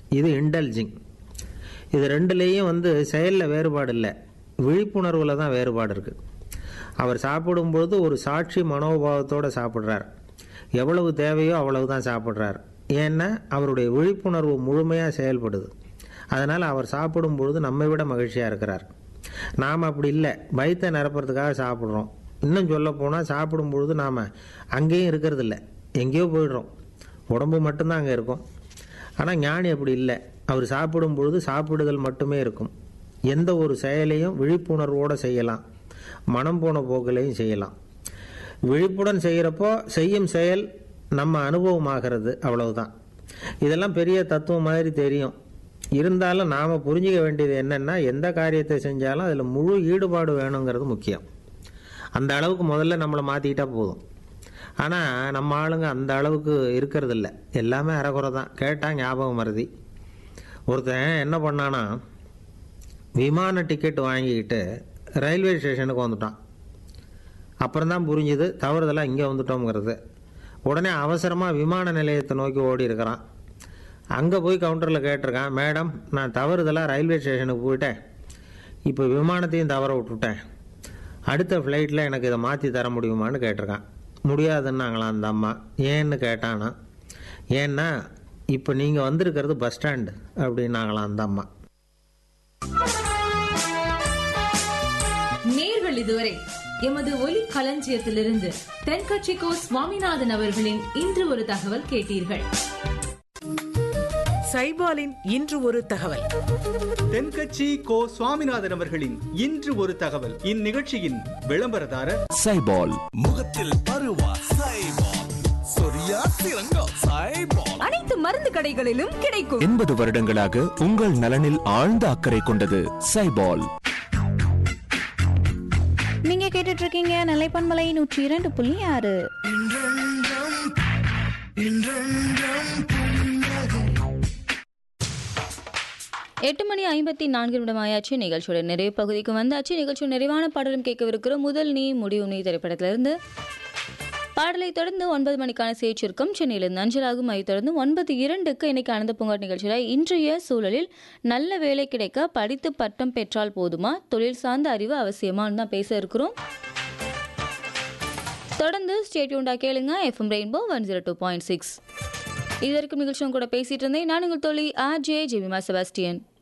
இது இன்டல்ஜிங் இது ரெண்டுலேயும் வந்து செயலில் வேறுபாடு இல்லை விழிப்புணர்வில் தான் வேறுபாடு இருக்குது அவர் சாப்பிடும்பொழுது ஒரு சாட்சி மனோபாவத்தோடு சாப்பிட்றார் எவ்வளவு தேவையோ அவ்வளவு தான் சாப்பிட்றார் ஏன்னா அவருடைய விழிப்புணர்வு முழுமையாக செயல்படுது அதனால் அவர் சாப்பிடும் பொழுது நம்மை விட மகிழ்ச்சியாக இருக்கிறார் நாம் அப்படி இல்லை வயிற்றை நிரப்புறதுக்காக சாப்பிட்றோம் இன்னும் சொல்ல போனால் சாப்பிடும் பொழுது நாம் அங்கேயும் இருக்கிறது இல்லை எங்கேயோ போயிடுறோம் உடம்பு மட்டும்தான் அங்கே இருக்கும் ஆனால் ஞானி அப்படி இல்லை அவர் சாப்பிடும் பொழுது சாப்பிடுதல் மட்டுமே இருக்கும் எந்த ஒரு செயலையும் விழிப்புணர்வோடு செய்யலாம் மனம் போன போக்கிலையும் செய்யலாம் விழிப்புடன் செய்கிறப்போ செய்யும் செயல் நம்ம அனுபவமாகிறது அவ்வளவுதான் இதெல்லாம் பெரிய தத்துவம் மாதிரி தெரியும் இருந்தாலும் நாம் புரிஞ்சிக்க வேண்டியது என்னென்னா எந்த காரியத்தை செஞ்சாலும் அதில் முழு ஈடுபாடு வேணுங்கிறது முக்கியம் அந்த அளவுக்கு முதல்ல நம்மளை மாற்றிக்கிட்டா போதும் ஆனால் நம்ம ஆளுங்க அந்த அளவுக்கு இருக்கிறது இல்லை எல்லாமே அறகுறை தான் கேட்டால் ஞாபகம் மருதி ஒருத்தன் என்ன பண்ணானா விமான டிக்கெட் வாங்கிக்கிட்டு ரயில்வே ஸ்டேஷனுக்கு வந்துட்டான் அப்புறம் தான் புரிஞ்சுது தவறுதலாக இங்கே வந்துட்டோங்கிறது உடனே அவசரமாக விமான நிலையத்தை நோக்கி ஓடி இருக்கிறான் அங்கே போய் கவுண்டரில் கேட்டிருக்கான் மேடம் நான் தவறுதலாக ரயில்வே ஸ்டேஷனுக்கு போயிட்டேன் இப்போ விமானத்தையும் தவற விட்டுட்டேன் அடுத்த ஃப்ளைட்டில் எனக்கு இதை மாற்றி தர முடியுமான்னு கேட்டிருக்கான் முடியாதுன்னாங்களாம் அந்த அம்மா ஏன்னு கேட்டானா ஏன்னா இப்போ நீங்கள் வந்திருக்கிறது பஸ் ஸ்டாண்டு அப்படின்னாங்களாம் அந்த அம்மா நேர்கள் இதுவரை எமது ஒலி களஞ்சியத்திலிருந்து தென்கட்சிக்கோ சுவாமிநாதன் அவர்களின் இன்று ஒரு தகவல் கேட்டீர்கள் சைபாலின் இன்று ஒரு தகவல் தென்கட்சி கோ சுவாமிநாதன் அவர்களின் இன்று ஒரு தகவல் இந்நிகழ்ச்சியின் விளம்பரதாரர் சைபால் முகத்தில் பருவா சைபால் சொரியா சிறங்கா சைபால் அனைத்து மருந்து கடைகளிலும் கிடைக்கும் எண்பது வருடங்களாக உங்கள் நலனில் ஆழ்ந்த அக்கறை கொண்டது சைபால் நீங்க கேட்டுட்டு இருக்கீங்க நிலைப்பன்மலை நூற்றி இரண்டு புள்ளி ஆறு எட்டு மணி ஐம்பத்தி நான்கு நிமிடம் ஆயாச்சு நிகழ்ச்சியோட நிறைவு பகுதிக்கு வந்தாச்சு நிகழ்ச்சியோட நிறைவான பாடலும் கேட்கவிருக்கிறோம் முதல் நீ முடிவு நீ திரைப்படத்திலிருந்து பாடலை தொடர்ந்து ஒன்பது மணிக்கான செய்திருக்கும் சென்னையிலிருந்து அஞ்சலாகும் அதை தொடர்ந்து ஒன்பது இரண்டுக்கு இன்னைக்கு ஆனந்த பூங்காட் நிகழ்ச்சியில் இன்றைய சூழலில் நல்ல வேலை கிடைக்க படித்து பட்டம் பெற்றால் போதுமா தொழில் சார்ந்த அறிவு அவசியமான்னு தான் பேச இருக்கிறோம் தொடர்ந்து ஸ்டேட்யூண்டா கேளுங்க FM rainbow one zero two point six இது வரைக்கும் நிகழ்ச்சியும் கூட பேசிட்டு இருந்தேன் நான் உங்கள் தோழி ஆர் ஜே ஜெமிமா செபாஸ்டியன்